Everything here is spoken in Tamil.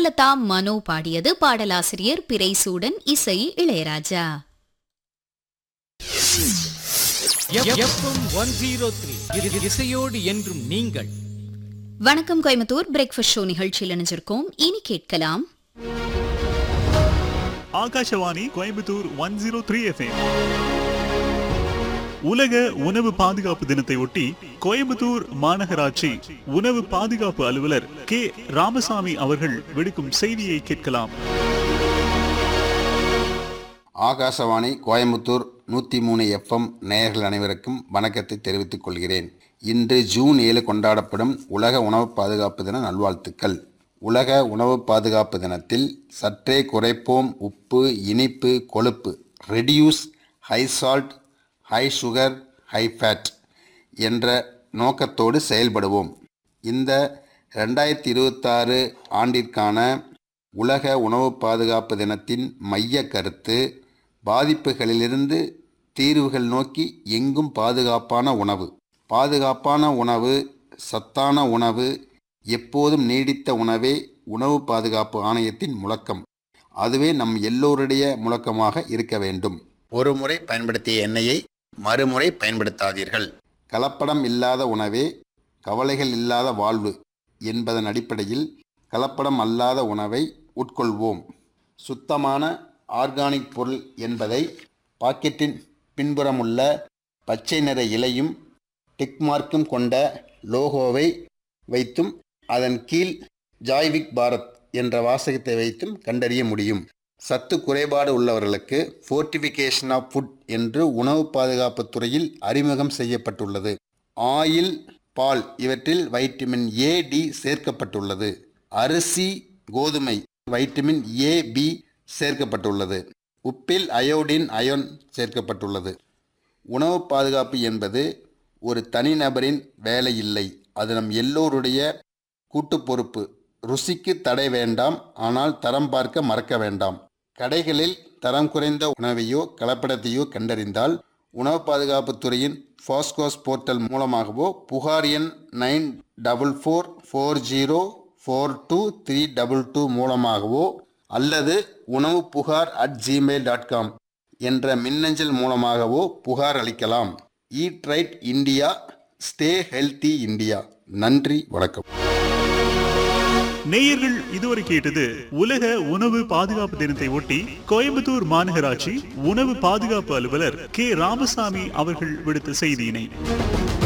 ஸ்வர்ணலதா மனோ பாடியது பாடலாசிரியர் பிறைசூடன் இசை Ilaiyaraaja FM one zero three இசையோடு என்றும் நீங்கள் வணக்கம் கோயம்புத்தூர் பிரேக்ஃபாஸ்ட் ஷோ நிகழ்ச்சியில் இணைஞ்சிருக்கோம் இனி கேட்கலாம் Akashvani Coimbatore one zero three FM உலக உணவு பாதுகாப்பு தினத்தை ஒட்டி கோயம்புத்தூர் மாநகராட்சி உணவு பாதுகாப்பு அலுவலர் கே ராமசாமி அவர்கள் விடுக்கும் செய்தியை கேட்கலாம் ஆகாசவாணி கோயம்புத்தூர் நூற்றி மூணு எஃப்எம் நேயர்கள் அனைவருக்கும் வணக்கத்தை தெரிவித்துக் கொள்கிறேன் இன்று ஜூன் ஏழு கொண்டாடப்படும் உலக உணவு பாதுகாப்பு தின நல்வாழ்த்துக்கள் உலக உணவு பாதுகாப்பு தினத்தில் சற்றே குறைப்போம் உப்பு இனிப்பு கொழுப்பு reduce high salt high sugar high fat என்ற நோக்கத்தோடு செயல்படுவோம் இந்த ரெண்டாயிரத்தி இருபத்தாறு ஆண்டிற்கான உலக உணவு பாதுகாப்பு தினத்தின் மைய கருத்து பாதிப்புகளிலிருந்து தீர்வுகள் நோக்கி எங்கும் பாதுகாப்பான உணவு பாதுகாப்பான உணவு சத்தான உணவு எப்போதும் நீடித்த உணவே உணவு பாதுகாப்பு ஆணையத்தின் முழக்கம் அதுவே நம் எல்லோருடைய முழக்கமாக இருக்க வேண்டும் ஒரு முறை பயன்படுத்திய எண்ணெயை மறுமுறை பயன்படுத்தாதீர்கள் கலப்படம் இல்லாத உணவே கவலைகள் இல்லாத வாழ்வு என்பதன் அடிப்படையில் கலப்படம் அல்லாத உணவை உட்கொள்வோம் சுத்தமான ஆர்கானிக் பொருள் என்பதை பாக்கெட்டின் பின்புறமுள்ள பச்சை நிற இலையும் டிக் மார்க்கும் கொண்ட லோகோவை வைத்தும் அதன் கீழ் ஜாய்விக் பாரத் என்ற வாசகத்தை வைத்தும் கண்டறிய முடியும் சத்து குறைபாடு உள்ளவர்களுக்கு ஃபோர்டிஃபிகேஷன் ஆஃப் ஃபுட் என்று உணவு பாதுகாப்பு துறையில் அறிமுகம் செய்யப்பட்டுள்ளது ஆயில் பால் இவற்றில் வைட்டமின் ஏ டி சேர்க்கப்பட்டுள்ளது அரிசி கோதுமை வைட்டமின் ஏ பி சேர்க்கப்பட்டுள்ளது உப்பில் அயோடின் அயோன் சேர்க்கப்பட்டுள்ளது உணவு பாதுகாப்பு என்பது ஒரு தனிநபரின் வேலை இல்லை அது நம் எல்லோருடைய கூட்டு பொறுப்பு ருசிக்கு தடை வேண்டாம் ஆனால் தரம் பார்க்க மறக்க வேண்டாம் கடைகளில் தரம் குறைந்த உணவையோ கலப்படத்தையோ கண்டறிந்தால் உணவு பாதுகாப்புத் துறையின் ஃபாஸ்கோஸ் போர்ட்டல் மூலமாகவோ புகார் எண் nine double four four zero four two three double two மூலமாகவோ அல்லது உணவு புகார் அட் ஜிமெயில் டாட் காம் என்ற மின்னஞ்சல் மூலமாகவோ புகார் அளிக்கலாம் eat right India stay healthy India நன்றி வணக்கம் நேயர்கள் இதுவரை கேட்டது உலக உணவு பாதுகாப்பு தினத்தை ஒட்டி கோயம்புத்தூர் மாநகராட்சி உணவு பாதுகாப்பு அலுவலர் கே ராமசாமி அவர்கள் விடுத்த செய்தியினை